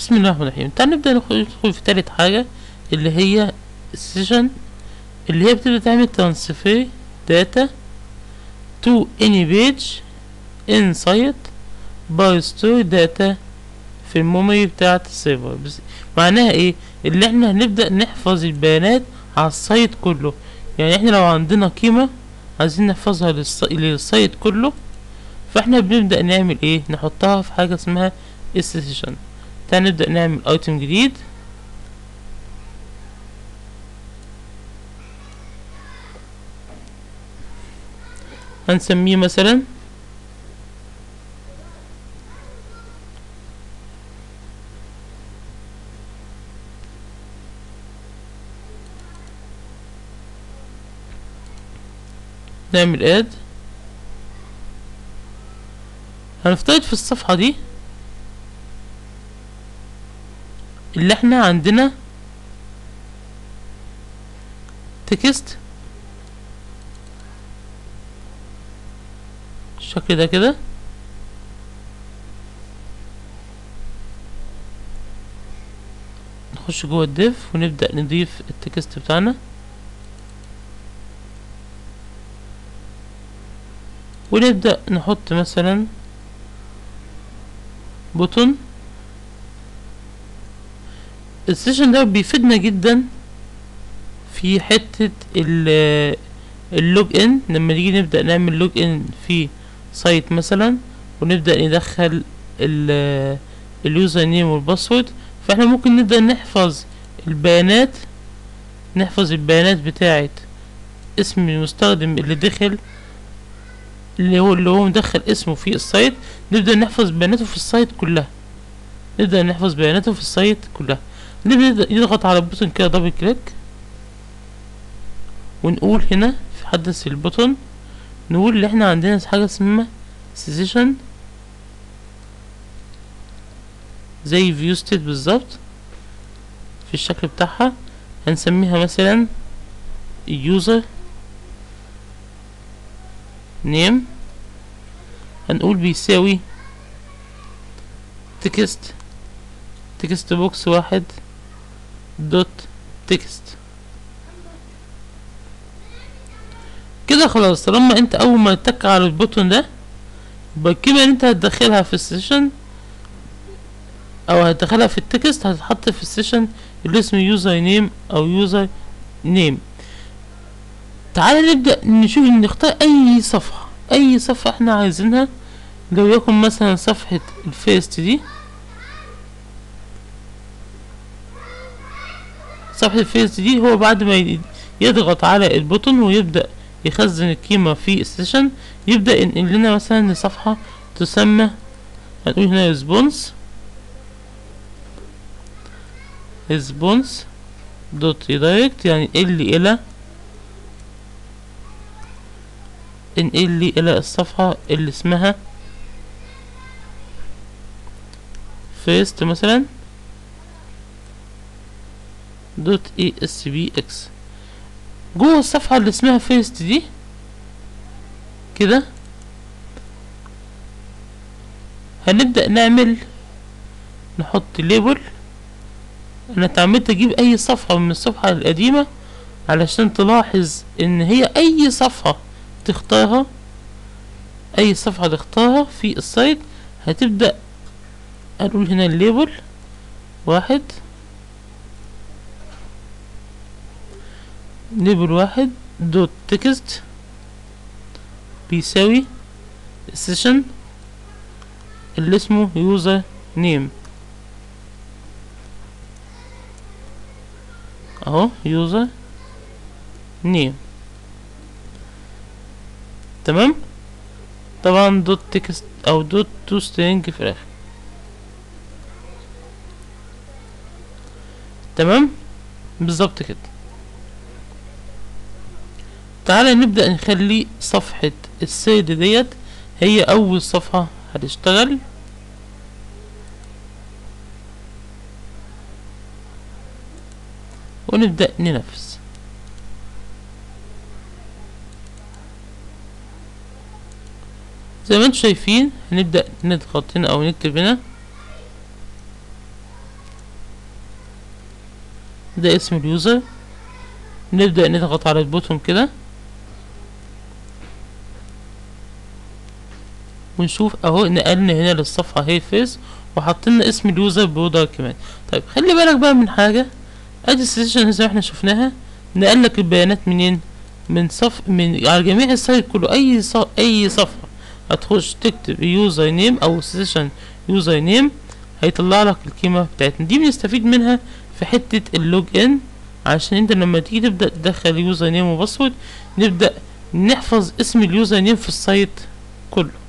بسم الله الرحمن الرحيم تعال نبدأ نخ- ندخل في تالت حاجة اللي هي السيشن اللي هي بتبدأ تعمل ترانسفير داتا to any page inside by store data في الميموري بتاعة السيرفر بس معناها ايه اللي احنا هنبدأ نحفظ البيانات على السايت كله يعني احنا لو عندنا قيمة عايزين نحفظها للس- للسايت كله فاحنا بنبدأ نعمل ايه نحطها في حاجة اسمها السيشن تعال نبدأ نعمل ايتم جديد هنسميه مثلا نعمل اد هنفترض في الصفحة دي اللي احنا عندنا تكست الشكل ده كده نخش جوه الديف ونبدأ نضيف التكست بتاعنا ونبدأ نحط مثلا بوتون السيشن ده بيفيدنا جدا في حتة ال اللوج ان لما نيجي نبدأ نعمل لوج ان في سايت مثلا ونبدأ ندخل ال اليوزر نيم والباسورد فاحنا ممكن نبدأ نحفظ البيانات نحفظ البيانات بتاعة اسم المستخدم اللي دخل اللي هو اللي هو مدخل اسمه في السايت نبدأ نحفظ بياناته في السايت كلها نبدأ نحفظ بياناته في السايت كلها نبدأ نضغط على البوتون كده دبل كليك ونقول هنا في حدث البوتون نقول اللي احنا عندنا حاجة اسمها سيشن زي فيو ستيت بالظبط في الشكل بتاعها هنسميها مثلا user name هنقول بيساوي تكست تكست بوكس واحد دوت تكست كده خلاص طالما انت اول ما تتك على البوتون ده يبقى الكلمة اللي انت هتدخلها في السيشن او هتدخلها في التكست هتتحط في السيشن اللي اسمه يوزر نيم او يوزر نيم تعالى نبدأ نشوف نختار اي صفحة اي صفحة احنا عايزينها لو يكن مثلا صفحة الفيست دي صفحة الفيست دي هو بعد ما ي- يضغط على البوتون ويبدأ يخزن القيمة في السيشن يبدأ ينقل لنا مثلا لصفحة تسمى هنقول هنا ريسبونس ريسبونس دوت ريدايركت يعني انقل لي إلى انقل لي إلى الصفحة اللي اسمها فيست مثلا دوت اي اس بي اكس جوه الصفحة اللي اسمها فيست دي كده هنبدأ نعمل نحط ليبل انا اتعمدت اجيب اي صفحة من الصفحة القديمة علشان تلاحظ ان هي اي صفحة تختارها اي صفحة تختارها في السايت هتبدأ هنقول هنا الليبل واحد ليبل واحد دوت تكست بيساوي السيشن اللي اسمه يوزر نيم اهو يوزر نيم تمام طبعا دوت تكست او دوت تو سترينج في الاخر تمام بالظبط كده تعالى نبدأ نخلي صفحة السيد ديت هي أول صفحة هتشتغل ونبدأ ننفذ زي ما انتم شايفين هنبدأ نضغط هنا أو نكتب هنا ده اسم اليوزر نبدأ نضغط على البوتون كده ونشوف اهو نقلنا هنا للصفحة هي فيس وحطينا اسم اليوزر بوردر كمان طيب خلي بالك بقى من حاجة ادي السيشن زي ما احنا شفناها نقلك البيانات منين من صف من على جميع السايت كله اي صف... اي صفحة هتخش تكتب يوزر نيم او سيشن يوزر نيم هيطلع لك القيمة بتاعتنا دي بنستفيد منها في حتة اللوج ان عشان انت لما تيجي تبدأ تدخل يوزر نيم وباسورد نبدأ نحفظ اسم اليوزر نيم في السايت كله